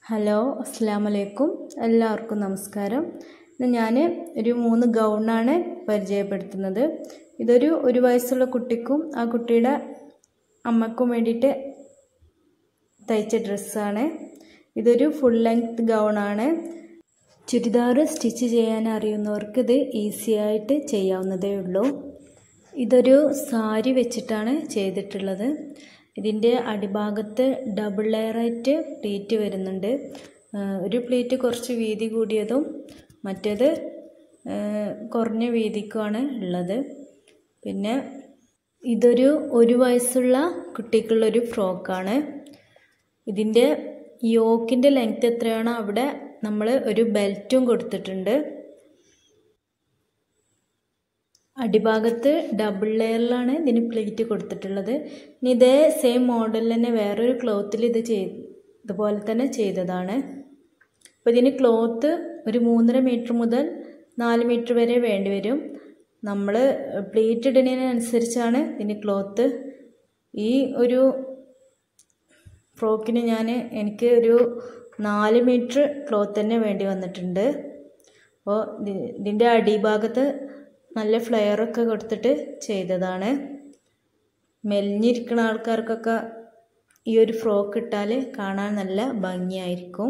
hello അസ്സാം വലൈക്കും എല്ലാവർക്കും നമസ്കാരം ഇന്ന് ഞാൻ ഒരു മൂന്ന് ഗൗണാണ് പരിചയപ്പെടുത്തുന്നത് ഇതൊരു ഒരു വയസ്സുള്ള കുട്ടിക്കും ആ കുട്ടിയുടെ അമ്മക്കും വേണ്ടിയിട്ട് തയ്ച്ച ഡ്രസ്സാണ് ഇതൊരു ഫുൾ ലെങ്ത് ഗൗണാണ് ചുരിദാർ സ്റ്റിച്ച് ചെയ്യാൻ അറിയുന്നവർക്ക് ഇത് ഈസി ആയിട്ട് ചെയ്യാവുന്നതേ ഉള്ളൂ ഇതൊരു സാരി വെച്ചിട്ടാണ് ചെയ്തിട്ടുള്ളത് ഇതിൻ്റെ അടിഭാഗത്ത് ഡബിൾ ലെയറായിട്ട് പ്ലീറ്റ് വരുന്നുണ്ട് ഒരു പ്ലീറ്റ് കുറച്ച് വീതി കൂടിയതും മറ്റേത് കുറഞ്ഞ വീതിക്കുമാണ് ഉള്ളത് പിന്നെ ഇതൊരു ഒരു വയസ്സുള്ള കുട്ടിക്കുള്ളൊരു ഫ്രോക്കാണ് ഇതിൻ്റെ യോക്കിൻ്റെ ലെങ്ത് എത്രയാണോ അവിടെ നമ്മൾ ഒരു ബെൽറ്റും കൊടുത്തിട്ടുണ്ട് അടിഭാഗത്ത് ഡബിൾ ലെയറിലാണ് ഇതിന് പ്ലേറ്റ് കൊടുത്തിട്ടുള്ളത് ഇനി ഇതേ സെയിം മോഡലിൽ തന്നെ വേറൊരു ക്ലോത്തിൽ ഇത് ചെയ്ത് ഇതുപോലെ തന്നെ ചെയ്തതാണ് അപ്പോൾ ഇതിന് ക്ലോത്ത് ഒരു മൂന്നര മീറ്റർ മുതൽ നാല് മീറ്റർ വരെ വേണ്ടി വരും നമ്മൾ പ്ലേറ്റ് ഇടുന്നതിനനുസരിച്ചാണ് ഇതിന് ക്ലോത്ത് ഈ ഒരു ഫ്രോക്കിന് ഞാൻ എനിക്ക് ഒരു നാല് മീറ്റർ ക്ലോത്ത് തന്നെ വേണ്ടി വന്നിട്ടുണ്ട് അപ്പോൾ ഇതിൻ്റെ അടിഭാഗത്ത് നല്ല ഫ്ലെയറൊക്കെ കൊടുത്തിട്ട് ചെയ്തതാണ് മെലിഞ്ഞിരിക്കുന്ന ആൾക്കാർക്കൊക്കെ ഈ ഒരു ഫ്രോക്ക് ഇട്ടാൽ കാണാൻ നല്ല ഭംഗിയായിരിക്കും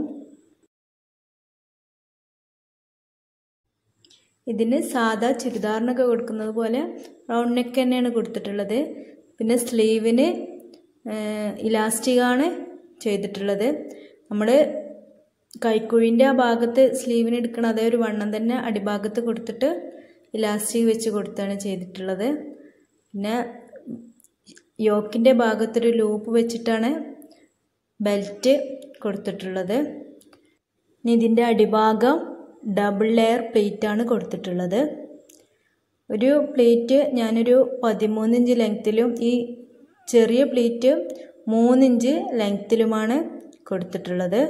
ഇതിന് സാധാ ചുരിദാറിനൊക്കെ കൊടുക്കുന്നത് പോലെ റൗണ്ട് നെക്ക് തന്നെയാണ് കൊടുത്തിട്ടുള്ളത് പിന്നെ സ്ലീവിന് ഇലാസ്റ്റിക്കാണ് ചെയ്തിട്ടുള്ളത് നമ്മൾ കൈക്കുഴിൻ്റെ ആ ഭാഗത്ത് സ്ലീവിന് എടുക്കണ അതേ ഒരു വണ്ണം തന്നെ അടിഭാഗത്ത് കൊടുത്തിട്ട് ഇലാസ്റ്റിക് വെച്ച് കൊടുത്താണ് ചെയ്തിട്ടുള്ളത് പിന്നെ യോക്കിൻ്റെ ഭാഗത്തൊരു ലൂപ്പ് വെച്ചിട്ടാണ് ബെൽറ്റ് കൊടുത്തിട്ടുള്ളത് ഇനി ഇതിൻ്റെ അടിഭാഗം ഡബിൾ ലെയർ പ്ലേറ്റാണ് കൊടുത്തിട്ടുള്ളത് ഒരു പ്ലേറ്റ് ഞാനൊരു പതിമൂന്ന് ഇഞ്ച് ലെങ്ത്തിലും ഈ ചെറിയ പ്ലേറ്റ് മൂന്നിഞ്ച് ലെങ്ത്തിലുമാണ് കൊടുത്തിട്ടുള്ളത്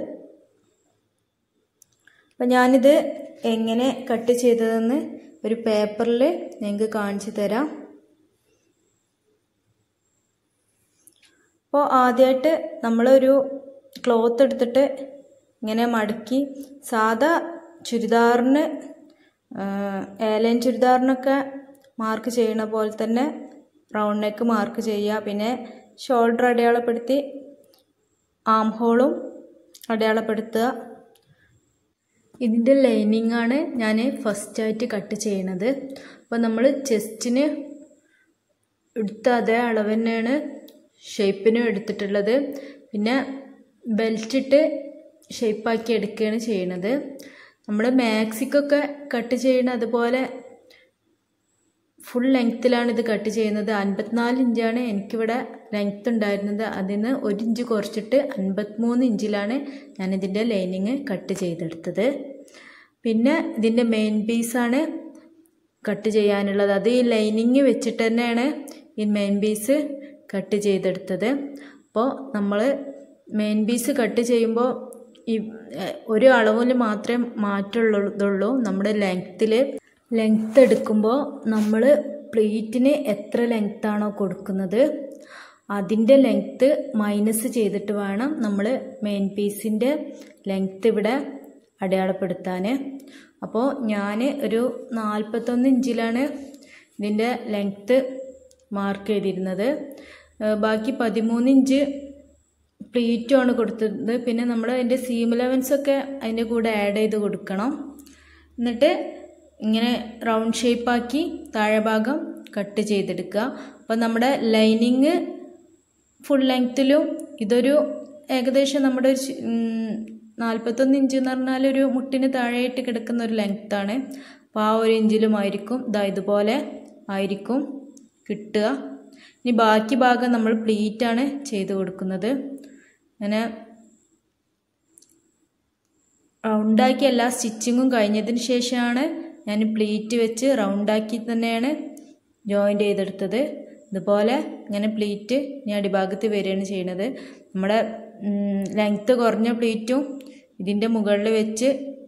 അപ്പം ഞാനിത് എങ്ങനെ കട്ട് ചെയ്തതെന്ന് ഒരു പേപ്പറിൽ നിങ്ങൾക്ക് കാണിച്ചു തരാം അപ്പോൾ ആദ്യമായിട്ട് നമ്മളൊരു ക്ലോത്ത് എടുത്തിട്ട് ഇങ്ങനെ മടക്കി സാധാ ചുരിദാറിന് ഏലൻ ചുരിദാറിനൊക്കെ മാർക്ക് ചെയ്യണ പോലെ തന്നെ റൗണ്ട് നെക്ക് മാർക്ക് ചെയ്യുക പിന്നെ ഷോൾഡർ അടയാളപ്പെടുത്തി ആം ഹോളും അടയാളപ്പെടുത്തുക ഇതിൻ്റെ ലൈനിങ് ആണ് ഞാൻ ഫസ്റ്റായിട്ട് കട്ട് ചെയ്യണത് അപ്പോൾ നമ്മൾ ചെസ്റ്റിന് എടുത്ത അതേ അളവ് തന്നെയാണ് ഷേപ്പിനും എടുത്തിട്ടുള്ളത് പിന്നെ ബെൽറ്റ് ഇട്ട് ഷേപ്പാക്കി എടുക്കുകയാണ് ചെയ്യണത് നമ്മൾ മാക്സിക്കൊക്കെ കട്ട് ചെയ്യണ അതുപോലെ ഫുൾ ലെങ്ത്തിലാണ് ഇത് കട്ട് ചെയ്യുന്നത് അൻപത്തിനാല് ഇഞ്ചാണ് എനിക്കിവിടെ ലെങ്ത്ത് ഉണ്ടായിരുന്നത് അതിൽ നിന്ന് ഒരു ഇഞ്ച് കുറച്ചിട്ട് അൻപത്തിമൂന്ന് ഇഞ്ചിലാണ് ഞാനിതിൻ്റെ ലൈനിങ് കട്ട് ചെയ്തെടുത്തത് പിന്നെ ഇതിൻ്റെ മെയിൻ പീസാണ് കട്ട് ചെയ്യാനുള്ളത് അത് ഈ ലൈനിങ് വെച്ചിട്ട് തന്നെയാണ് ഈ മെയിൻ പീസ് കട്ട് ചെയ്തെടുത്തത് അപ്പോൾ നമ്മൾ മെയിൻ പീസ് കട്ട് ചെയ്യുമ്പോൾ ഈ ഒരു അളവിൽ മാത്രമേ മാറ്റമുള്ളതുള്ളൂ നമ്മുടെ ലെങ്ത്തിൽ ലെങ്ത്ത് എടുക്കുമ്പോൾ നമ്മൾ പ്ലേറ്റിന് എത്ര ലെങ്ത്താണോ കൊടുക്കുന്നത് അതിൻ്റെ ലെങ്ത്ത് മൈനസ് ചെയ്തിട്ട് വേണം നമ്മൾ മെയിൻ പീസിൻ്റെ ലെങ്ത്ത് ഇവിടെ അടയാളപ്പെടുത്താൻ അപ്പോൾ ഞാൻ ഒരു നാൽപ്പത്തൊന്ന് ഇഞ്ചിലാണ് ഇതിൻ്റെ ലെങ്ത്ത് മാർക്ക് ചെയ്തിരുന്നത് ബാക്കി പതിമൂന്ന് ഇഞ്ച് പ്ലീറ്റുമാണ് കൊടുത്തത് പിന്നെ നമ്മൾ അതിൻ്റെ സീം ലെവൻസൊക്കെ അതിൻ്റെ കൂടെ ആഡ് ചെയ്ത് കൊടുക്കണം എന്നിട്ട് ഇങ്ങനെ റൗണ്ട് ഷേപ്പാക്കി താഴെ ഭാഗം കട്ട് ചെയ്തെടുക്കുക അപ്പോൾ നമ്മുടെ ലൈനിങ് ഫുൾ ലെങ്ത്തിലും ഇതൊരു ഏകദേശം നമ്മുടെ ഒരു നാൽപ്പത്തൊന്ന് ഇഞ്ച് എന്ന് പറഞ്ഞാൽ ഒരു മുട്ടിന് താഴെയായിട്ട് കിടക്കുന്ന ഒരു ലെങ്ത്താണ് അപ്പോൾ ആ ഒരു ഇഞ്ചിലുമായിരിക്കും ഇതാ ഇതുപോലെ ആയിരിക്കും കിട്ടുക ഇനി ബാക്കി ഭാഗം നമ്മൾ പ്ലീറ്റാണ് ചെയ്ത് കൊടുക്കുന്നത് അങ്ങനെ റൗണ്ടാക്കി എല്ലാ സ്റ്റിച്ചിങ്ങും കഴിഞ്ഞതിന് ശേഷമാണ് ഞാൻ പ്ലീറ്റ് വെച്ച് റൗണ്ടാക്കി തന്നെയാണ് ജോയിൻ്റ് ചെയ്തെടുത്തത് ഇതുപോലെ ഇങ്ങനെ പ്ലീറ്റ് ഇനി അടിഭാഗത്ത് വരികയാണ് ചെയ്യുന്നത് നമ്മുടെ ലെങ്ത്ത് കുറഞ്ഞ പ്ലീറ്റും ഇതിൻ്റെ മുകളിൽ വെച്ച്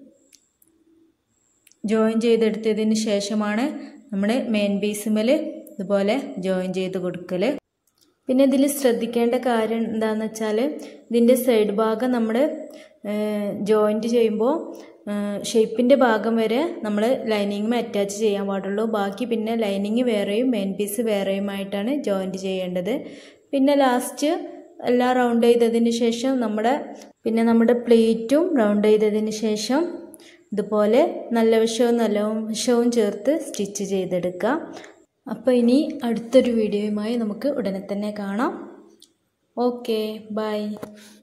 ജോയിൻ ചെയ്തെടുത്തതിന് ശേഷമാണ് നമ്മൾ മെയിൻ പീസുമേൽ ഇതുപോലെ ജോയിൻ ചെയ്ത് കൊടുക്കൽ പിന്നെ ഇതിൽ ശ്രദ്ധിക്കേണ്ട കാര്യം എന്താണെന്ന് വെച്ചാൽ ഇതിൻ്റെ സൈഡ് ഭാഗം നമ്മൾ ജോയിൻറ്റ് ചെയ്യുമ്പോൾ ഷേപ്പിൻ്റെ ഭാഗം വരെ നമ്മൾ ലൈനിങ്ങും അറ്റാച്ച് ചെയ്യാൻ പാടുള്ളൂ ബാക്കി പിന്നെ ലൈനിങ് വേറെയും മെയിൻ പീസ് വേറെയുമായിട്ടാണ് ജോയിൻറ്റ് ചെയ്യേണ്ടത് പിന്നെ ലാസ്റ്റ് എല്ലാം റൗണ്ട് ചെയ്തതിന് ശേഷം നമ്മുടെ പിന്നെ നമ്മുടെ പ്ലേറ്റും റൗണ്ട് ചെയ്തതിന് ശേഷം ഇതുപോലെ നല്ല വശവും നല്ല വശവും ചേർത്ത് സ്റ്റിച്ച് ചെയ്തെടുക്കുക അപ്പോൾ ഇനി അടുത്തൊരു വീഡിയോയുമായി നമുക്ക് ഉടനെ തന്നെ കാണാം ഓക്കെ ബൈ